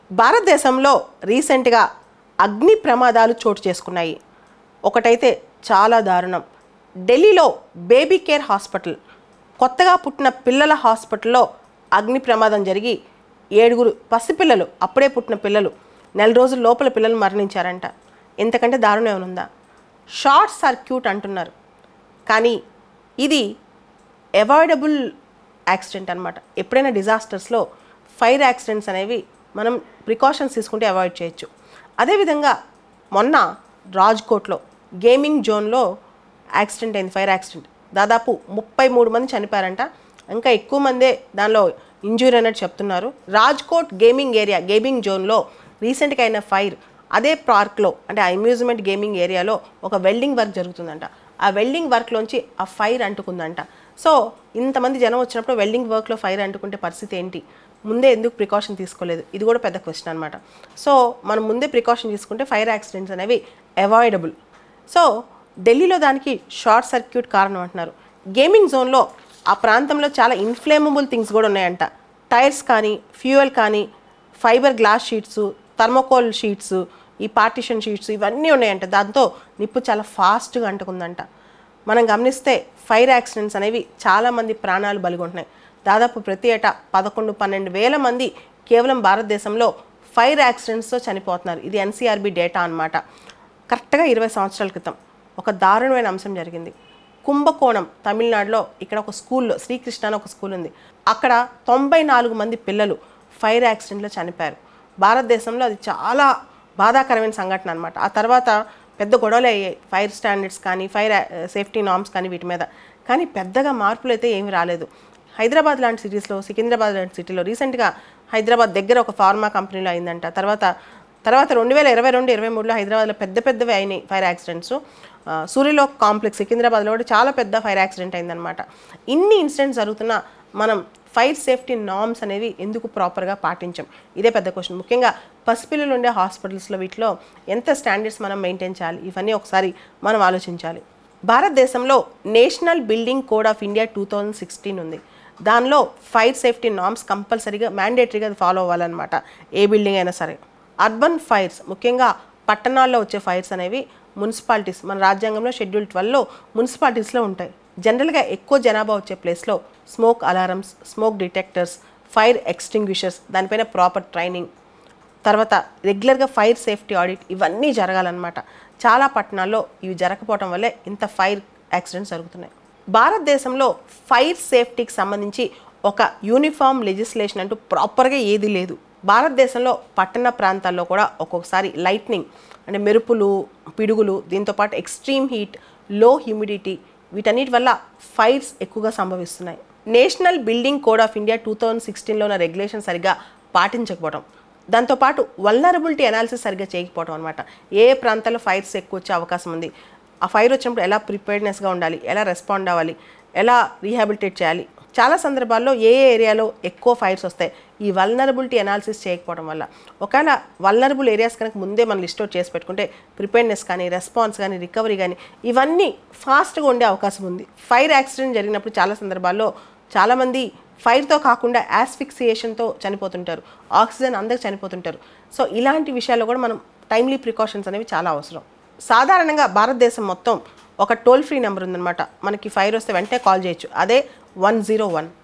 భారతదేశంలో రీసెంట్గా అగ్ని ప్రమాదాలు చోటు చేసుకున్నాయి ఒకటైతే చాలా దారుణం ఢిల్లీలో బేబీ కేర్ హాస్పిటల్ కొత్తగా పుట్టిన పిల్లల హాస్పిటల్లో అగ్ని ప్రమాదం జరిగి ఏడుగురు పసిపిల్లలు అప్పుడే పుట్టిన పిల్లలు నెల రోజుల లోపల పిల్లలు మరణించారంట ఇంతకంటే దారుణం ఏమైనా ఉందా షార్ట్ సర్క్యూట్ అంటున్నారు కానీ ఇది అవాయిడబుల్ యాక్సిడెంట్ అనమాట ఎప్పుడైనా డిజాస్టర్స్లో ఫైర్ యాక్సిడెంట్స్ అనేవి మనం ప్రికాషన్స్ తీసుకుంటే అవాయిడ్ చేయొచ్చు అదేవిధంగా మొన్న రాజ్కోట్లో గేమింగ్ జోన్లో యాక్సిడెంట్ అయింది ఫైర్ యాక్సిడెంట్ దాదాపు ముప్పై మూడు మంది చనిపోయారంట ఇంకా ఎక్కువ మందే దానిలో ఇంజూరీ అన్నట్టు చెప్తున్నారు రాజ్కోట్ గేమింగ్ ఏరియా గేమింగ్ జోన్లో రీసెంట్గా అయిన ఫైర్ అదే పార్క్లో అంటే అమ్యూజ్మెంట్ గేమింగ్ ఏరియాలో ఒక వెల్డింగ్ వర్క్ జరుగుతుందంట ఆ వెల్డింగ్ వర్క్లోంచి ఆ ఫైర్ అంటుకుందంట సో ఇంతమంది జనం వచ్చినప్పుడు వెల్డింగ్ వర్క్లో ఫైర్ అంటుకుంటే పరిస్థితి ఏంటి ముందే ఎందుకు ప్రికాషన్ తీసుకోలేదు ఇది కూడా పెద్ద క్వశ్చన్ అనమాట సో మనం ముందే ప్రికాషన్ తీసుకుంటే ఫైర్ యాక్సిడెంట్స్ అనేవి అవాయిడబుల్ సో ఢిల్లీలో దానికి షార్ట్ సర్క్యూట్ కారణం అంటున్నారు గేమింగ్ జోన్లో ఆ ప్రాంతంలో చాలా ఇన్ఫ్లేమబుల్ థింగ్స్ కూడా ఉన్నాయంట టైర్స్ కానీ ఫ్యూయల్ కానీ fibre glass sheets thermocol sheets ఈ పార్టిషన్ షీట్స్ ఇవన్నీ ఉన్నాయంట దాంతో నిప్పు చాలా ఫాస్ట్గా అంటుకుందంట మనం గమనిస్తే ఫైర్ యాక్సిడెంట్స్ అనేవి చాలామంది ప్రాణాలు బలిగొంటున్నాయి దాదాపు ప్రతి ఏటా పదకొండు పన్నెండు వేల మంది కేవలం భారతదేశంలో ఫైర్ యాక్సిడెంట్స్తో చనిపోతున్నారు ఇది ఎన్సీఆర్బీ డేటా అన్నమాట కరెక్ట్గా ఇరవై సంవత్సరాల క్రితం ఒక దారుణమైన అంశం జరిగింది కుంభకోణం తమిళనాడులో ఇక్కడ ఒక స్కూల్లో శ్రీకృష్ణ అని ఒక స్కూల్ ఉంది అక్కడ తొంభై నాలుగు మంది పిల్లలు ఫైర్ యాక్సిడెంట్లో చనిపోయారు భారతదేశంలో అది చాలా బాధాకరమైన సంఘటన అనమాట ఆ తర్వాత పెద్ద గొడవలు అయ్యాయి ఫైర్ స్టాండర్డ్స్ కానీ ఫైర్ సేఫ్టీ నామ్స్ కానీ వీటి మీద కానీ పెద్దగా మార్పులు అయితే ఏమీ రాలేదు హైదరాబాద్ లాంటి సిటీస్లో సికింద్రాబాద్ లాంటి సిటీలో రీసెంట్గా హైదరాబాద్ దగ్గర ఒక ఫార్మా కంపెనీలో అయిందంట తర్వాత తర్వాత రెండు వేల ఇరవై రెండు ఇరవై మూడులో హైదరాబాద్లో పెద్ద పెద్దవి అయినాయి ఫైర్ యాక్సిడెంట్స్ ఆ, సూర్యలోక్ కాంప్లెక్స్ సికింద్రాబాద్లో కూడా చాలా పెద్ద ఫైర్ యాక్సిడెంట్ అయిందనమాట ఇన్ని ఇన్సిడెంట్స్ జరుగుతున్నా మనం ఫైర్ సేఫ్టీ నార్మ్స్ అనేవి ఎందుకు ప్రాపర్గా పాటించం ఇదే పెద్ద క్వశ్చన్ ముఖ్యంగా పసిపిల్లలు ఉండే హాస్పిటల్స్లో వీటిలో ఎంత స్టాండర్డ్స్ మనం మెయింటైన్ చేయాలి ఇవన్నీ ఒకసారి మనం ఆలోచించాలి భారతదేశంలో national building code of India two thousand sixteen ఉంది దానిలో ఫైర్ సేఫ్టీ నార్మ్స్ కంపల్సరీగా మ్యాండేటరీగా ఫాలో అవ్వాలన్నమాట ఏ బిల్డింగ్ అయినా సరే అర్బన్ ఫైర్స్ ముఖ్యంగా పట్టణాల్లో వచ్చే ఫైర్స్ అనేవి మున్సిపాలిటీస్ మన రాజ్యాంగంలో షెడ్యూల్ ట్వెల్వ్లో మున్సిపాలిటీస్లో ఉంటాయి జనరల్గా ఎక్కువ జనాభా వచ్చే ప్లేస్లో smoke alarms smoke detectors fire extinguishers దానిపైన ప్రాపర్ ట్రైనింగ్ తర్వాత రెగ్యులర్గా ఫైర్ సేఫ్టీ ఆడిట్ ఇవన్నీ జరగాలన్నమాట చాలా పట్టణాల్లో ఇవి జరగకపోవడం వల్లే ఇంత ఫైర్ యాక్సిడెంట్స్ జరుగుతున్నాయి భారతదేశంలో ఫైర్ సేఫ్టీకి సంబంధించి ఒక యూనిఫామ్ లెజిస్లేషన్ అంటూ ప్రాపర్గా ఏది లేదు భారతదేశంలో పట్టణ ప్రాంతాల్లో కూడా ఒక్కొక్కసారి లైట్నింగ్ అంటే మెరుపులు పిడుగులు దీంతోపాటు ఎక్స్ట్రీమ్ హీట్ లో హ్యూమిడిటీ వీటన్నిటి వల్ల ఫైర్స్ ఎక్కువగా సంభవిస్తున్నాయి national building code of India two thousand సిక్స్టీన్లో ఉన్న రెగ్యులేషన్ సరిగ్గా పాటించకపోవడం దాంతోపాటు వల్నరబిలిటీ అనాలిసిస్ సరిగ్గా చేయకపోవడం అనమాట ఏ ప్రాంతాల్లో ఫైర్స్ ఎక్కువ వచ్చే అవకాశం ఉంది ఆ ఫైర్ వచ్చినప్పుడు ఎలా ప్రిపేర్డ్నెస్గా ఉండాలి ఎలా రెస్పాండ్ అవ్వాలి ఎలా రీహాబిలిటేట్ చేయాలి చాలా సందర్భాల్లో ఏ ఏ ఏరియాలో ఎక్కువ ఫైర్స్ వస్తాయి ఈ వల్నరబిలిటీ అనాలిసిస్ చేయకపోవడం వల్ల ఒకవేళ వల్నరబుల్ ఏరియాస్ కనుక ముందే మనం లిస్ట్ అవుట్ చేసి పెట్టుకుంటే ప్రిపేర్డ్నెస్ కానీ రెస్పాన్స్ కానీ రికవరీ కానీ ఇవన్నీ ఫాస్ట్గా ఉండే అవకాశం ఉంది ఫైర్ యాక్సిడెంట్ జరిగినప్పుడు చాలా సందర్భాల్లో చాలామంది ఫైర్తో కాకుండా యాస్ఫిక్సియేషన్తో చనిపోతుంటారు ఆక్సిజన్ అందక చనిపోతుంటారు సో ఇలాంటి విషయాల్లో కూడా మనం టైమ్లీ ప్రికాషన్స్ అనేవి చాలా అవసరం సాధారణంగా భారతదేశం మొత్తం ఒక టోల్ ఫ్రీ నెంబర్ ఉందన్నమాట మనకి ఫైర్ వస్తే వెంటనే కాల్ చేయొచ్చు అదే వన్ జీరో వన్